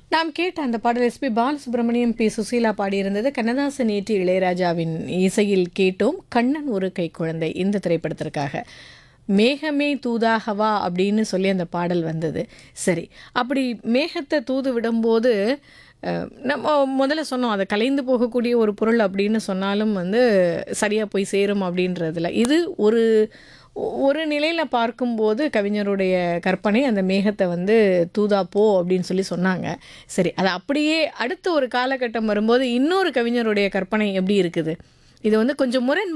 நாம் கேட்ட அந்த பாடல் எஸ்பி பாலசுப்ரமணியம் பி சுசீலா பாடியிருந்தது கண்ணதாசன் இயற்றி இளையராஜாவின் இசையில் கேட்டோம் கண்ணன் ஒரு கை குழந்தை இந்த திரைப்படத்திற்காக மேகமே தூதாகவா அப்படின்னு சொல்லி அந்த பாடல் வந்தது சரி அப்படி மேகத்தை தூது விடும்போது அஹ், நம்ம முதல்ல சொன்னோம் அதை கலைந்து போகக்கூடிய ஒரு பொருள் அப்படின்னு சொன்னாலும் வந்து சரியாக போய் சேரும் அப்படின்றதுல இது ஒரு ஒரு நிலையில் பார்க்கும்போது கவிஞருடைய கற்பனை அந்த மேகத்தை வந்து தூதா போ அப்படின்னு சொல்லி சொன்னாங்க சரி அது அப்படியே அடுத்த ஒரு காலகட்டம் வரும்போது இன்னொரு கவிஞருடைய கற்பனை எப்படி இருக்குது இது வந்து கொஞ்சம் முரண்